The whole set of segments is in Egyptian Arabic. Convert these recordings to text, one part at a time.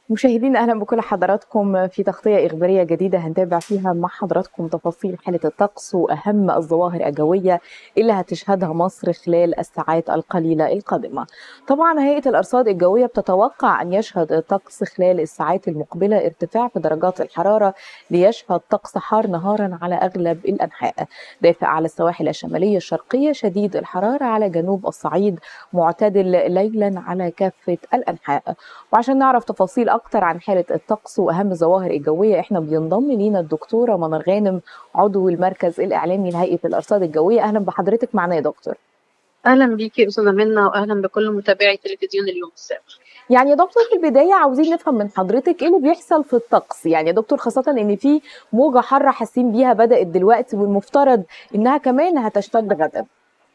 مشاهدينا اهلا بكل حضراتكم في تغطيه اخباريه جديده هنتابع فيها مع حضراتكم تفاصيل حاله الطقس واهم الظواهر الجويه اللي هتشهدها مصر خلال الساعات القليله القادمه. طبعا هيئه الارصاد الجويه بتتوقع ان يشهد الطقس خلال الساعات المقبله ارتفاع في درجات الحراره ليشهد طقس حار نهارا على اغلب الانحاء. دافئ على السواحل الشماليه الشرقيه شديد الحراره على جنوب الصعيد معتدل ليلا على كافه الانحاء. وعشان نعرف تفاصيل اكتر عن حاله الطقس واهم الظواهر الجويه احنا بينضم لينا الدكتوره منى غانم عضو المركز الاعلامي لهيئه الارصاد الجويه اهلا بحضرتك معنا يا دكتور اهلا بيكي استاذه منى واهلا بكل متابعي تلفزيون اليوم السابع يعني يا دكتور في البدايه عاوزين نفهم من حضرتك ايه اللي بيحصل في الطقس يعني يا دكتور خاصه ان في موجه حاره حاسين بيها بدات دلوقتي والمفترض انها كمان هتشتد غدا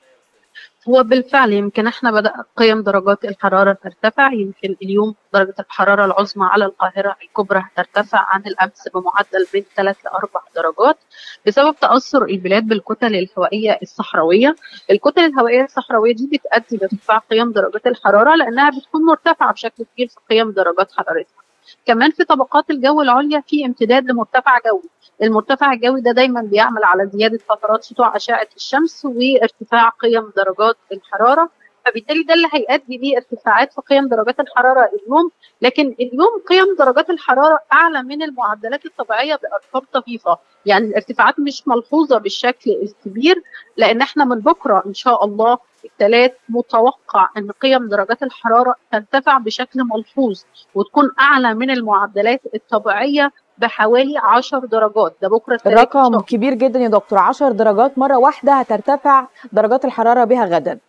هو بالفعل يمكن احنا بدأ قيم درجات الحرارة ترتفع يمكن اليوم درجة الحرارة العظمى على القاهرة الكبرى هترتفع عن الأمس بمعدل بين 3 ل 4 درجات بسبب تأثر البلاد بالكتل الهوائية الصحراوية الكتل الهوائية الصحراوية دي بتؤدي لارتفاع قيم درجات الحرارة لأنها بتكون مرتفعة بشكل كبير في قيم درجات حرارتها كمان في طبقات الجو العليا في امتداد لمرتفع جوي المرتفع الجوي ده دايما بيعمل على زياده فترات سطوع اشعه الشمس وارتفاع قيم درجات الحراره فبالتالي ده اللي هيؤدي ليه ارتفاعات في قيم درجات الحراره اليوم لكن اليوم قيم درجات الحراره اعلى من المعدلات الطبيعيه بارقام طفيفه يعني الارتفاعات مش ملحوظه بالشكل الكبير لان احنا من بكره ان شاء الله الثلاث متوقع ان قيم درجات الحراره ترتفع بشكل ملحوظ وتكون اعلى من المعدلات الطبيعيه بحوالي 10 درجات ده بكره رقم كبير جدا يا دكتور 10 درجات مره واحده هترتفع درجات الحراره بها غدا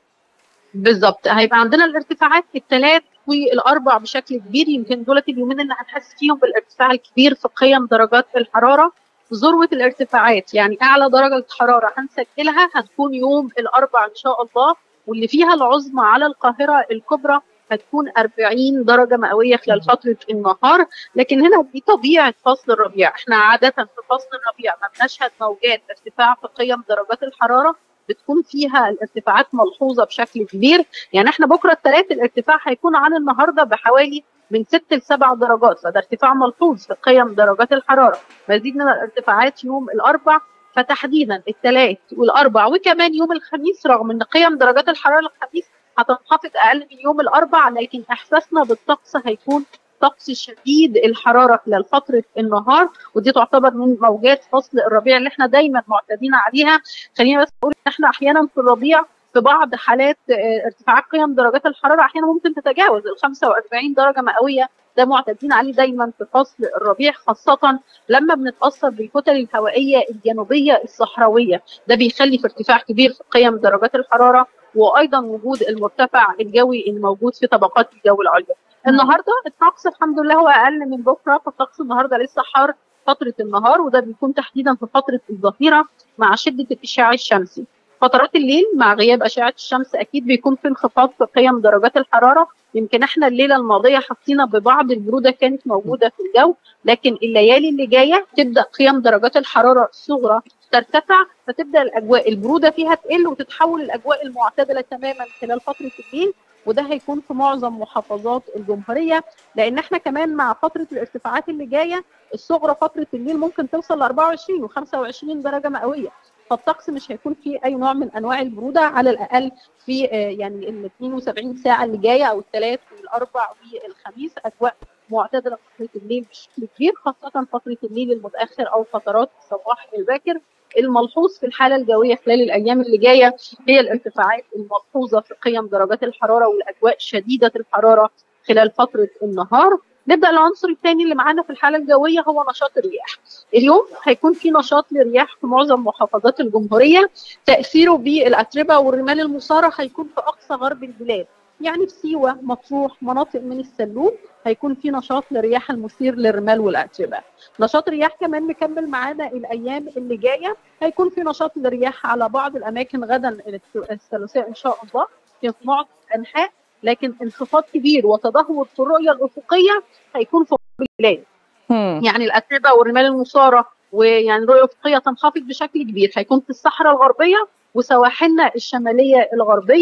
بالظبط هيبقى عندنا الارتفاعات الثلاث والاربع بشكل كبير يمكن دولت اليومين اللي هنحس فيهم بالارتفاع الكبير في قيم درجات الحراره ذروه الارتفاعات يعني اعلى درجه حراره هنسجلها هتكون يوم الاربع ان شاء الله واللي فيها العظمى على القاهره الكبرى هتكون 40 درجه مئويه خلال فتره النهار لكن هنا دي طبيعه فصل الربيع احنا عاده في فصل الربيع ما بنشهد موجات ارتفاع في قيم درجات الحراره بتكون فيها الارتفاعات ملحوظه بشكل كبير يعني احنا بكره الثلاث الارتفاع هيكون عن النهارده بحوالي من 6 ل 7 درجات فده ارتفاع ملحوظ في قيم درجات الحراره مزيد من الارتفاعات يوم الاربع فتحديدا الثلاث والاربع وكمان يوم الخميس رغم ان قيم درجات الحراره الخميس هتنخفض اقل من يوم الاربع لكن احساسنا بالطقس هيكون طقس شديد الحراره خلال فتره النهار ودي تعتبر من موجات فصل الربيع اللي احنا دايما معتادين عليها خلينا بس اقول ان احنا احيانا في الربيع في بعض حالات ارتفاعات قيم درجات الحراره احيانا ممكن تتجاوز ال 45 درجه مئويه ده معتادين عليه دايما في فصل الربيع خاصة لما بنتأثر بالكتل الهوائية الجنوبية الصحراوية ده بيخلي في ارتفاع كبير في قيم درجات الحرارة وايضا وجود المرتفع الجوي الموجود في طبقات الجو العليا. النهارده الطقس الحمد لله هو اقل من بكره فالطقس النهارده لسه حار فتره النهار وده بيكون تحديدا في فتره الظهيره مع شده الاشعاع الشمسي. فترات الليل مع غياب اشعه الشمس اكيد بيكون في انخفاض في قيم درجات الحراره يمكن احنا الليله الماضيه حسينا ببعض البروده كانت موجوده في الجو لكن الليالي اللي جايه تبدا قيم درجات الحراره الصغرى ترتفع فتبدا الاجواء البروده فيها تقل وتتحول الاجواء المعتدله تماما خلال فتره الليل وده هيكون في معظم محافظات الجمهوريه لان احنا كمان مع فتره الارتفاعات اللي جايه الصغرى فتره الليل ممكن توصل ل 24 و25 درجه مئويه فالطقس مش هيكون فيه اي نوع من انواع البروده على الاقل في يعني ال 72 ساعه اللي جايه او الثلاث والاربع والخميس اجواء معتدله فتره الليل بشكل كبير خاصه فتره الليل المتاخر او فترات الصباح الباكر الملحوظ في الحاله الجويه خلال الايام اللي جايه هي الارتفاعات الملحوظه في قيم درجات الحراره والاجواء شديده الحراره خلال فتره النهار نبدا العنصر الثاني اللي معانا في الحاله الجويه هو نشاط الرياح اليوم هيكون في نشاط للرياح في معظم محافظات الجمهوريه تاثيره بالاتربه والرمال المثاره هيكون في اقصى غرب البلاد يعني في سيوه مطروح مناطق من السلوم هيكون في نشاط للرياح المثير للرمال والاتربه نشاط رياح كمان مكمل معانا الايام اللي جايه هيكون في نشاط للرياح على بعض الاماكن غدا الثلاثاء ان شاء الله في معظم الانحاء لكن انخفاض كبير وتدهور في الرؤيه الافقيه هيكون في البلاد يعني الاتربه والرمال المثاره ويعني الرؤيه الافقيه تنخفض بشكل كبير هيكون في الصحراء الغربيه وسواحلنا الشماليه الغربيه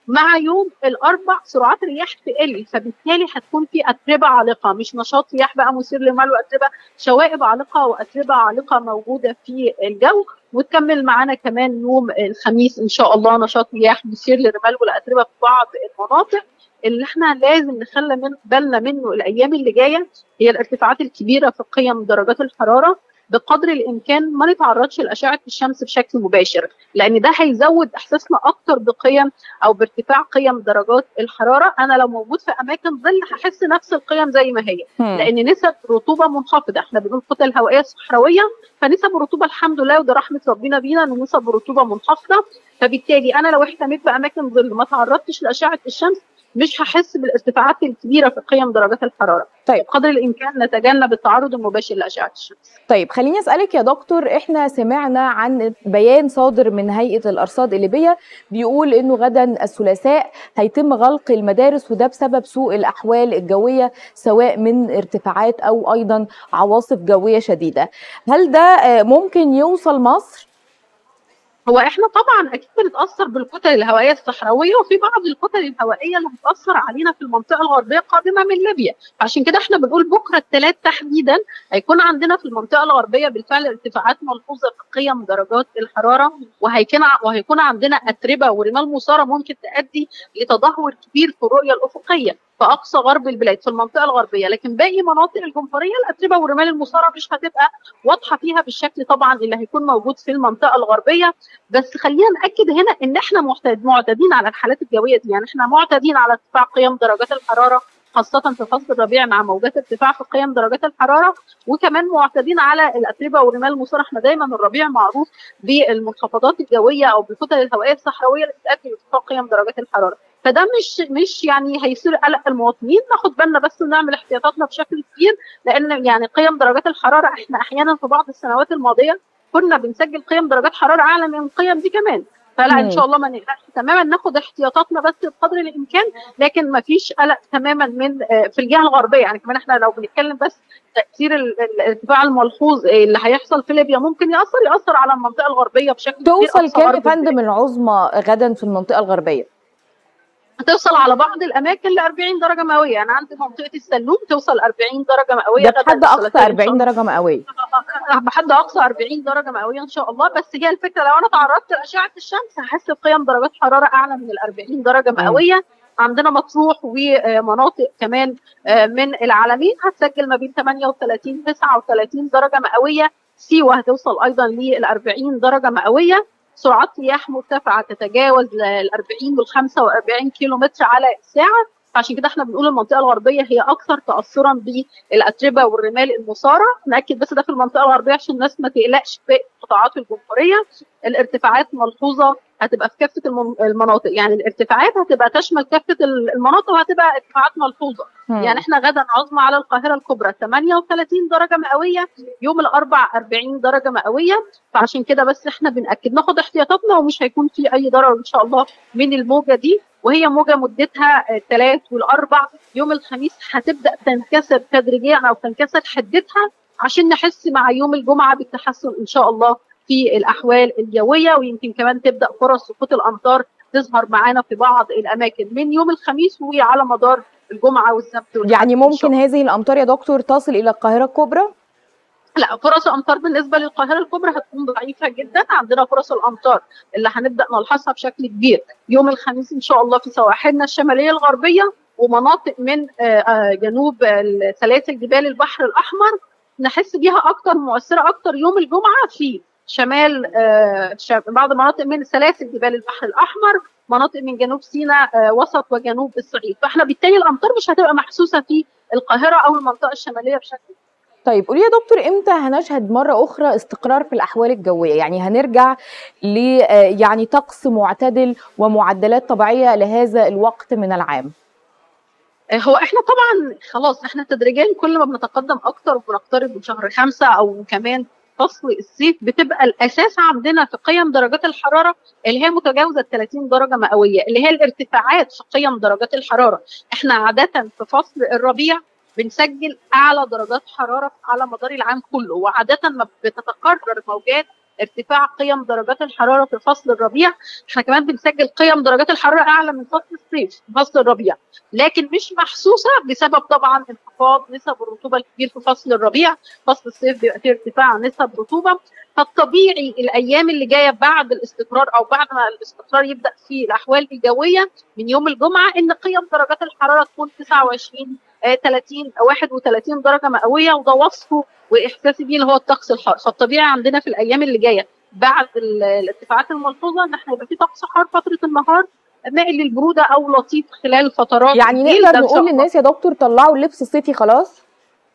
مع يوم الاربع سرعات الرياح تقل فبالتالي هتكون في اتربه عالقه مش نشاط رياح بقى مثير للمال واتربه شوائب عالقه واتربه عالقه موجوده في الجو وتكمل معانا كمان يوم الخميس ان شاء الله نشاط رياح مثير للرمال والاتربه في بعض المناطق اللي احنا لازم نخلي من بالنا منه الايام اللي جايه هي الارتفاعات الكبيره في قيم درجات الحراره بقدر الامكان ما نتعرضش لاشعه الشمس بشكل مباشر لان ده هيزود احساسنا اكتر بقيم او بارتفاع قيم درجات الحراره انا لو موجود في اماكن ظل هحس نفس القيم زي ما هي مم. لان نسب رطوبه منخفضه احنا بنقول كتل هوائيه صحراويه فنسب الرطوبه الحمد لله وده رحمه ربنا بينا ان نسب الرطوبه منخفضه فبالتالي انا لو احتميت باماكن ظل ما تعرضتش لاشعه الشمس مش هحس بالارتفاعات الكبيره في قيم درجات الحراره طيب. قدر الامكان نتجنب التعرض المباشر لاشعه الشمس طيب خليني اسالك يا دكتور احنا سمعنا عن بيان صادر من هيئه الارصاد الليبيه بيقول انه غدا الثلاثاء هيتم غلق المدارس وده بسبب سوء الاحوال الجويه سواء من ارتفاعات او ايضا عواصف جويه شديده هل ده آه، ممكن يوصل مصر هو احنا طبعا اكيد بنتاثر بالكتل الهوائيه الصحراويه وفي بعض الكتل الهوائيه اللي هتاثر علينا في المنطقه الغربيه قادمه من ليبيا عشان كده احنا بنقول بكره الثلاث تحديدا هيكون عندنا في المنطقه الغربيه بالفعل ارتفاعات ملحوظه في قيم درجات الحراره وهيكون وهيكون عندنا اتربه ورمال مثاره ممكن تؤدي لتدهور كبير في الرؤيه الافقيه في اقصى غرب البلاد في المنطقه الغربيه لكن باقي مناطق الجمهوريه الاتربه والرمال المثاره مش هتبقى واضحه فيها بالشكل طبعا اللي هيكون موجود في المنطقه الغربيه بس خلينا ناكد هنا ان احنا معتاد معتادين على الحالات الجويه دي يعني احنا معتادين على ارتفاع قيم درجات الحراره خاصة في فصل الربيع مع موجات ارتفاع في قيم درجات الحرارة وكمان معتادين على الأتربة والرمال المثارة احنا دايما الربيع معروف بالمنخفضات الجوية أو بالكتل الهوائية الصحراوية اللي بتؤدي لارتفاع قيم درجات الحرارة فده مش مش يعني هيصير قلق المواطنين ناخد بالنا بس ونعمل احتياطاتنا بشكل كبير لان يعني قيم درجات الحراره احنا احيانا في بعض السنوات الماضيه كنا بنسجل قيم درجات حراره اعلى من القيم دي كمان فلا ان شاء الله ما نقلقش تماما ناخد احتياطاتنا بس بقدر الامكان لكن ما فيش قلق تماما من في الجهه الغربيه يعني كمان احنا لو بنتكلم بس تاثير الارتفاع الملحوظ اللي هيحصل في ليبيا ممكن ياثر ياثر على المنطقه الغربيه بشكل كبير توصل كام يا فندم العظمى غدا في المنطقه الغربيه؟ هتوصل على بعض الاماكن ل 40 درجه مئويه انا عندي منطقه السلوم توصل 40 درجه مئويه ده بحد اقصى 40 درجه مئويه بحد اقصى 40 درجه مئويه ان شاء الله بس هي الفكره لو انا تعرضت لاشعه الشمس هحس بقيم درجات حراره اعلى من ال 40 درجه مئويه عندنا مطروح ومناطق كمان من العالمين هتسجل ما بين 38 39 درجه مئويه سيوه هتوصل ايضا لل 40 درجه مئويه سرعات رياح مرتفعه تتجاوز ال 40 وال 45 كيلو متر على الساعه عشان كده احنا بنقول المنطقه الغربيه هي اكثر تاثرا بالاتربه والرمال المثاره ناكد بس ده في المنطقه الغربيه عشان الناس ما تقلقش في قطاعات الجمهوريه الارتفاعات ملحوظه هتبقى في كافه المناطق يعني الارتفاعات هتبقى تشمل كافه المناطق وهتبقى ارتفاعات ملحوظه يعني احنا غدا عظمى على القاهره الكبرى 38 درجه مئويه يوم الاربع 40 درجه مئويه فعشان كده بس احنا بناكد ناخد احتياطاتنا ومش هيكون في اي ضرر ان شاء الله من الموجه دي وهي موجه مدتها الثلاث والاربع يوم الخميس هتبدا تنكسر تدريجيا او تنكسر حدتها عشان نحس مع يوم الجمعه بالتحسن ان شاء الله في الاحوال الجويه ويمكن كمان تبدا فرص سقوط الامطار تظهر معانا في بعض الاماكن من يوم الخميس وعلى مدار الجمعه والسبت يعني ممكن هذه الامطار يا دكتور تصل الى القاهره الكبرى؟ لا فرص الامطار بالنسبه للقاهره الكبرى هتكون ضعيفه جدا عندنا فرص الامطار اللي هنبدا نلحظها بشكل كبير يوم الخميس ان شاء الله في سواحلنا الشماليه الغربيه ومناطق من جنوب سلاسل جبال البحر الاحمر نحس بيها اكتر مؤثره اكتر يوم الجمعه في شمال بعض مناطق من سلاسل جبال البحر الاحمر مناطق من جنوب سيناء وسط وجنوب الصعيد فاحنا بالتالي الامطار مش هتبقى محسوسه في القاهره او المنطقه الشماليه بشكل طيب قولي يا دكتور امتى هنشهد مره اخرى استقرار في الاحوال الجويه يعني هنرجع ل يعني طقس معتدل ومعدلات طبيعيه لهذا الوقت من العام هو احنا طبعا خلاص احنا تدريجيا كل ما بنتقدم اكتر وبنقترب من شهر خمسة او كمان فصل الصيف بتبقى الاساس عندنا في قيم درجات الحراره اللي هي متجاوزه 30 درجه مئويه اللي هي الارتفاعات في قيم درجات الحراره احنا عاده في فصل الربيع بنسجل اعلى درجات حراره على مدار العام كله وعاده ما بتتكرر موجات ارتفاع قيم درجات الحراره في فصل الربيع احنا كمان بنسجل قيم درجات الحراره اعلى من فصل الصيف فصل الربيع لكن مش محسوسه بسبب طبعا انخفاض نسب الرطوبه الكبير في فصل الربيع فصل الصيف بيبقى فيه ارتفاع نسب رطوبه فالطبيعي الايام اللي جايه بعد الاستقرار او بعد ما الاستقرار يبدا في الاحوال الجويه من يوم الجمعه ان قيم درجات الحراره تكون 29 30 31 درجه مئويه وده وصفه واحساسي بيه اللي هو الطقس الحار فالطبيعي عندنا في الايام اللي جايه بعد الارتفاعات الملحوظه ان احنا يبقى في طقس حار فتره النهار مائل للبروده او لطيف خلال فترات يعني نقدر نقول للناس يا دكتور طلعوا اللبس الصيفي خلاص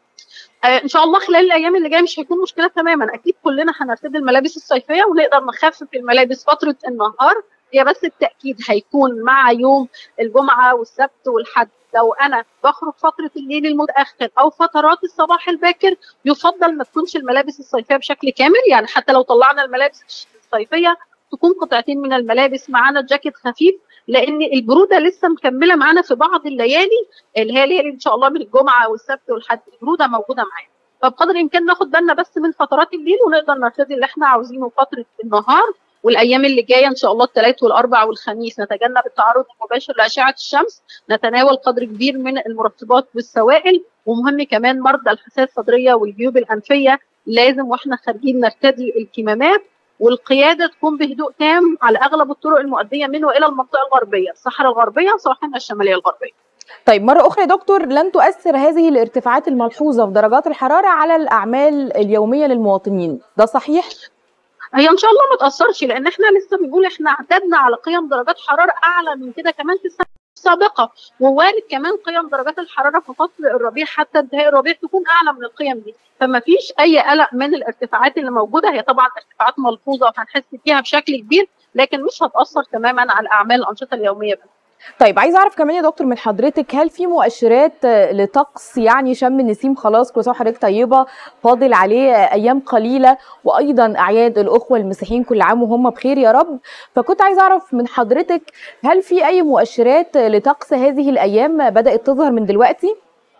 آه ان شاء الله خلال الايام اللي جايه مش هيكون مشكله تماما اكيد كلنا هنرتدي الملابس الصيفيه ونقدر نخفف الملابس فتره النهار هي بس التاكيد هيكون مع يوم الجمعه والسبت والحد لو انا بخرج فتره الليل المتاخر او فترات الصباح الباكر يفضل ما تكونش الملابس الصيفيه بشكل كامل يعني حتى لو طلعنا الملابس الصيفيه تكون قطعتين من الملابس معانا جاكيت خفيف لان البروده لسه مكمله معانا في بعض الليالي اللي هي ليالي ان شاء الله من الجمعه والسبت والحد البروده موجوده معانا فبقدر الامكان ناخد بالنا بس من فترات الليل ونقدر نرتدي اللي احنا عاوزينه فتره النهار والايام اللي جايه ان شاء الله الثلاث والاربع والخميس نتجنب التعرض المباشر لاشعه الشمس نتناول قدر كبير من المرطبات والسوائل ومهم كمان مرضى الحساسيه الصدريه والجيوب الانفيه لازم واحنا خارجين نرتدي الكمامات والقياده تكون بهدوء تام على اغلب الطرق المؤديه من والى المنطقه الغربيه الصحراء الغربيه وسواحلنا الشماليه الغربيه طيب مرة أخرى يا دكتور لن تؤثر هذه الارتفاعات الملحوظة في درجات الحرارة على الأعمال اليومية للمواطنين ده صحيح؟ هي ان شاء الله ما تاثرش لان احنا لسه بنقول احنا اعتدنا على قيم درجات حراره اعلى من كده كمان في السنه السابقه ووارد كمان قيم درجات الحراره في فصل الربيع حتى انتهاء الربيع تكون اعلى من القيم دي فما فيش اي قلق من الارتفاعات اللي موجوده هي طبعا ارتفاعات ملحوظه وهنحس فيها بشكل كبير لكن مش هتاثر تماما على اعمال الانشطه اليوميه بس طيب عايز اعرف كمان يا دكتور من حضرتك هل في مؤشرات لطقس يعني شم النسيم خلاص كل سنه وحضرتك طيبه فاضل عليه ايام قليله وايضا اعياد الاخوه المسيحيين كل عام وهم بخير يا رب فكنت عايز اعرف من حضرتك هل في اي مؤشرات لطقس هذه الايام بدات تظهر من دلوقتي؟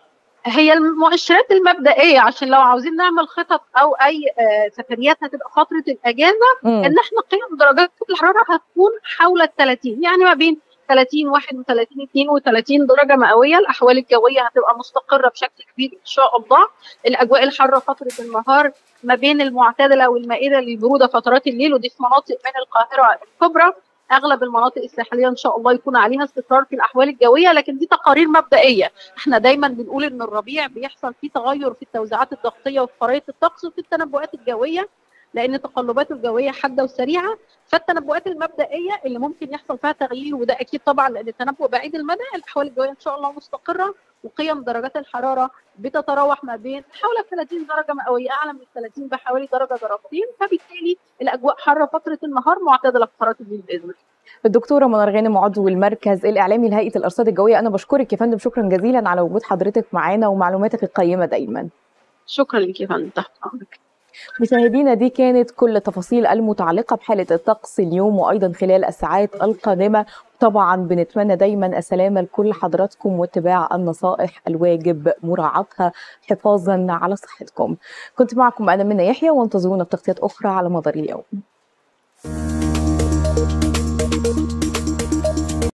هي المؤشرات المبدئيه عشان لو عاوزين نعمل خطط او اي سفريات هتبقى فتره الاجازه م. ان احنا قيم درجات الحراره هتكون حول ال 30 يعني ما بين 30 31 32 درجه مئويه الاحوال الجويه هتبقى مستقره بشكل كبير ان شاء الله الاجواء الحاره فتره النهار ما بين المعتدله والمائله للبروده فترات الليل ودي في مناطق من القاهره الكبرى اغلب المناطق الساحليه ان شاء الله يكون عليها استقرار في الاحوال الجويه لكن دي تقارير مبدئيه احنا دايما بنقول ان الربيع بيحصل فيه تغير في التوزيعات الضغطيه وفي خرائط الطقس وفي التنبؤات الجويه لان تقلباته الجويه حاده وسريعه فالتنبؤات المبدئيه اللي ممكن يحصل فيها تغيير وده اكيد طبعا لان التنبؤ بعيد المدى الاحوال الجويه ان شاء الله مستقره وقيم درجات الحراره بتتراوح ما بين حول 30 درجه مئويه اعلى من 30 بحوالي درجه درجتين فبالتالي الاجواء حاره فتره النهار معتدله في فترات الليل باذن الله الدكتوره منار غانم عضو المركز الاعلامي لهيئه الارصاد الجويه انا بشكرك يا فندم شكرا جزيلا على وجود حضرتك معانا ومعلوماتك القيمه دايما شكرا لك يا فندم تحت امرك مشاهدينا دي كانت كل التفاصيل المتعلقة بحالة الطقس اليوم وأيضا خلال الساعات القادمة طبعا بنتمنى دايما السلامة لكل حضراتكم واتباع النصائح الواجب مراعاتها حفاظا على صحتكم كنت معكم أنا منى يحيى وانتظرونا بتغطيات أخرى على مدار اليوم